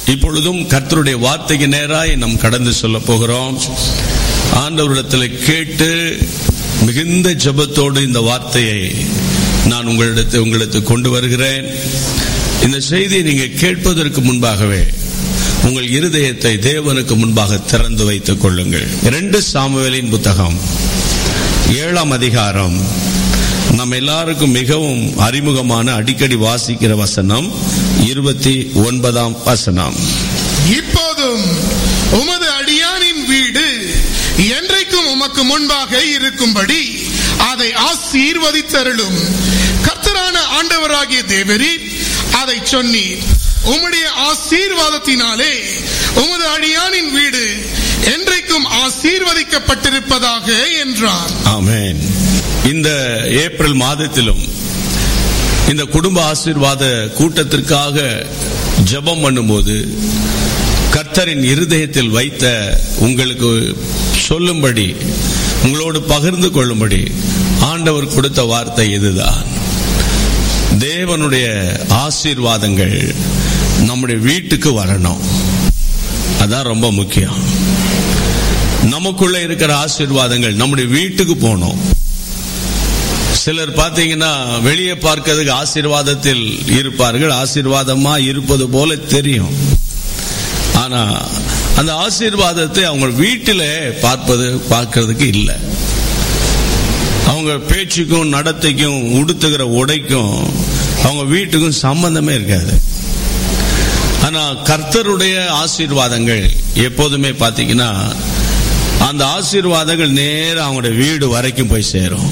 இப்பொழுதும் கர்த்தருடைய வார்த்தைக்கு நேராய் நாம் கடந்து சொல்ல போகிறோம் ஆண்டவரிடத்தில் கேட்டு மிகுந்த ஜெபத்தோடு இந்த வார்த்தையை நான் உங்களிடத்தை உங்களுக்கு கொண்டு வருகிறேன் இந்த செய்தியை நீங்க கேட்பதற்கு முன்பாகவே உங்கள் இருதயத்தை தேவனுக்கு முன்பாக திறந்து வைத்துக் கொள்ளுங்கள் இரண்டு சாமுவேலின் புத்தகம் ஏழாம் அதிகாரம் நம்ம எல்லாருக்கும் மிகவும் அறிமுகமான அடிக்கடி வாசிக்கிற வசனம் இருபத்தி ஒன்பதாம் வசனம் இப்போதும் உமது அடியானின் வீடு என்றைக்கும் உமக்கு முன்பாக இருக்கும்படி அதை ஆசீர்வதித்தருளும் கர்த்தரான ஆண்டவராகிய தேவரீர் அதை சொன்னீர் உம்முடைய ஆசீர்வாதத்தினாலே உமது அடியானின் வீடு என்றைக்கும் ஆசீர்வதிக்கப்பட்டிருப்பதாக என்றார் ஆமென் இந்த ஏப்ரல் மாதத்திலும் இந்த குடும்ப ஆசீர்வாத கூட்டத்திற்காக ஜெபம் பண்ணும்போது கர்த்தரின் இருதயத்தில் வைத்த உங்களுக்கு சொல்லும்படி உங்களோடு பகிர்ந்து கொள்ளும்படி ஆண்டவர் கொடுத்த வார்த்தை இதுதான் தேவனுடைய ஆசீர்வாதங்கள் நம்முடைய வீட்டுக்கு வரணும் அதான் ரொம்ப முக்கியம் நமக்குள்ள இருக்கிற ஆசீர்வாதங்கள் நம்முடைய வீட்டுக்கு போகணும் சிலர் பார்த்தீங்கன்னா வெளியே பார்க்கிறதுக்கு ஆசீர்வாதத்தில் இருப்பார்கள் ஆசீர்வாதமா இருப்பது போல தெரியும் ஆனா அந்த ஆசீர்வாதத்தை அவங்க வீட்டில் பார்ப்பது பார்க்கிறதுக்கு இல்லை அவங்க பேச்சுக்கும் நடத்தைக்கும் உடுத்துகிற உடைக்கும் அவங்க வீட்டுக்கும் சம்பந்தமே இருக்காது ஆனா கர்த்தருடைய ஆசீர்வாதங்கள் எப்போதுமே பார்த்தீங்கன்னா அந்த ஆசீர்வாதங்கள் நேரா அவங்களுடைய வீடு வரைக்கும் போய் சேரும்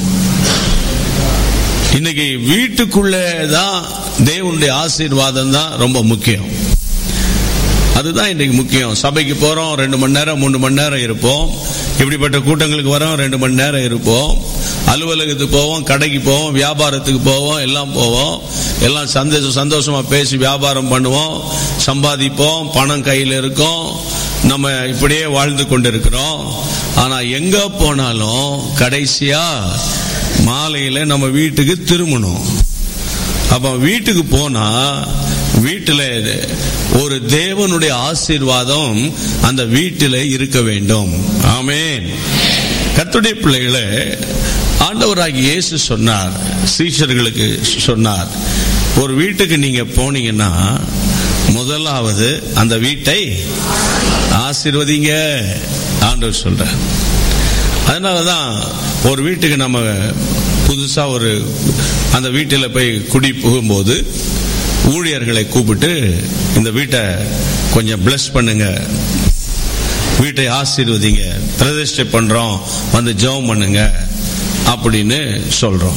இன்னைக்கு வீட்டுக்குள்ளே தான் தேவனுடைய ஆசீர்வாதம் தான் ரொம்ப முக்கியம் அதுதான் இன்னைக்கு முக்கியம் சபைக்கு போறோம் ரெண்டு மணி நேரம் மூணு மணி நேரம் இருப்போம் இப்படிப்பட்ட கூட்டங்களுக்கு வரோம் ரெண்டு மணி நேரம் இருப்போம் அலுவலகத்துக்கு போவோம் கடைக்கு போவோம் வியாபாரத்துக்கு போவோம் எல்லாம் போவோம் எல்லாம் சந்தோஷம் சந்தோஷமா பேசி வியாபாரம் பண்ணுவோம் சம்பாதிப்போம் பணம் கையில் இருக்கும் நம்ம இப்படியே வாழ்ந்து கொண்டிருக்கிறோம் ஆனா எங்க போனாலும் கடைசியா மாலையில நம்ம வீட்டுக்கு திரும்பணும் அப்ப வீட்டுக்கு போனா வீட்டில் ஒரு தேவனுடைய ஆசீர்வாதம் அந்த வீட்டில் இருக்க வேண்டும் ஆமென் கர்த்தருடைய பிள்ளைகளை ஆண்டவராகி இயேசு சொன்னார் சீஷர்களுக்கு சொன்னார் ஒரு வீட்டுக்கு நீங்க போனீங்கன்னா முதலாவது அந்த வீட்டை ஆசீர்வதிங்க ஆண்டவர் சொல்றார் அதனாலதான் ஒரு வீட்டுக்கு நம்ம புதுசா ஒரு அந்த வீட்டில் போய் குடி புகும்போது ஊழியர்களை கூப்பிட்டு இந்த வீட்டை கொஞ்சம் பிளஸ் பண்ணுங்க வீட்டை ஆசீர்வதிங்க பிரதிஷ்டை பண்றோம் வந்து ஜெபம் பண்ணுங்க அப்படின்னு சொல்றோம்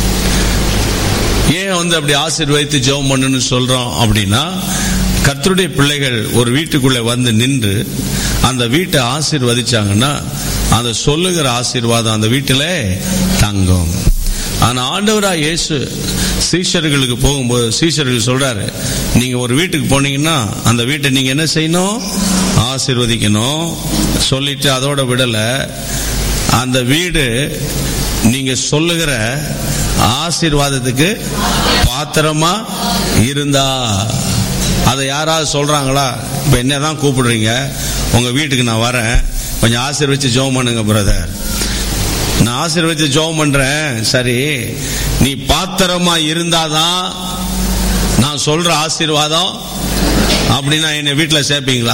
ஏன் வந்து அப்படி ஆசீர்வதித்து ஜெபம் பண்ணுன்னு சொல்றோம் அப்படின்னா கர்த்தருடைய பிள்ளைகள் ஒரு வீட்டுக்குள்ள வந்து நின்று அந்த வீட்டை ஆசீர்வதிச்சாங்கன்னா அந்த சொல்லுகிற ஆசீர்வாதம் அந்த வீட்டில் தங்கும் ஆனா ஆண்டவரா இயேசு சீஷர்களுக்கு போகும்போது சீஷர்கள் சொல்றாரு நீங்க ஒரு வீட்டுக்கு போனீங்கன்னா அந்த வீட்டை நீங்க என்ன செய்யணும் ஆசீர்வதிக்கணும் சொல்லிட்டு அதோட விடல அந்த வீடு நீங்க சொல்லுகிற ஆசீர்வாதத்துக்கு பாத்திரமா இருந்தா அதை யாராவது சொல்றாங்களா இப்ப என்னதான் கூப்பிடுறீங்க உங்க வீட்டுக்கு நான் வரேன் கொஞ்சம் ஆசீர்வச்சு ஜெபம் பண்ணுங்க பிரதர் நான் ஆசீர்வதிச்சு ஜெபம் பண்றேன் சரி நீ பாத்திரமா இருந்தாதான் நான் சொல்ற ஆசீர்வாதம் அப்படின்னா என்ன வீட்டில் சேர்ப்பீங்களா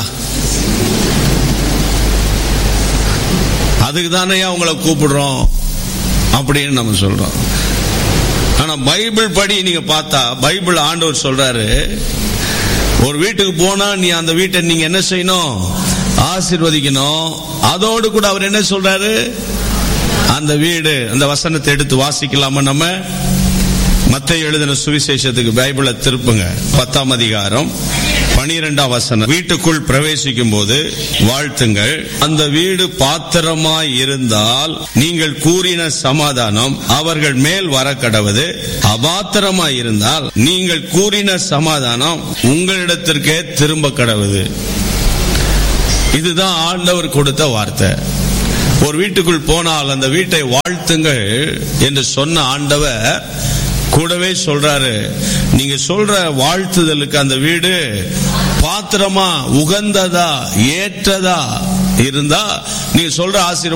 அதுக்கு தானே உங்களை கூப்பிடுறோம் அப்படின்னு நம்ம சொல்றோம் ஆனா பைபிள் படி நீங்க பார்த்தா பைபிள் ஆண்டவர் சொல்றாரு ஒரு வீட்டுக்கு போனா நீ அந்த வீட்டை நீங்க என்ன செய்யணும் ஆசீர்வதிக்கணும் அதோடு கூட அவர் என்ன சொல்றாரு அந்த வீடு அந்த வசனத்தை எடுத்து வாசிக்கலாமா நம்ம மத்திய எழுதின சுவிசேஷத்துக்கு பைபிளை திருப்புங்க பத்தாம் அதிகாரம் பனிரெண்டாம் வசனம் வீட்டுக்குள் பிரவேசிக்கும் போது வாழ்த்துங்கள் அந்த வீடு பாத்திரமாய் இருந்தால் நீங்கள் கூறின சமாதானம் அவர்கள் மேல் வர கடவது அபாத்திரமாய் இருந்தால் நீங்கள் கூறின சமாதானம் உங்களிடத்திற்கே திரும்ப கடவுது இதுதான் ஆண்டவர் கொடுத்த வார்த்தை ஒரு வீட்டுக்குள் போனால் அந்த வீட்டை வாழ்த்துங்கள் என்று சொன்ன ஆண்டவர் கூடவே சொல்றாரு நீங்க சொல்ற வாழ்த்துதலுக்கு அந்த வீடு பாத்திரமா உகந்ததா ஏற்றதா இருந்தா நீ சொல்ற ஆசீர்வாதம்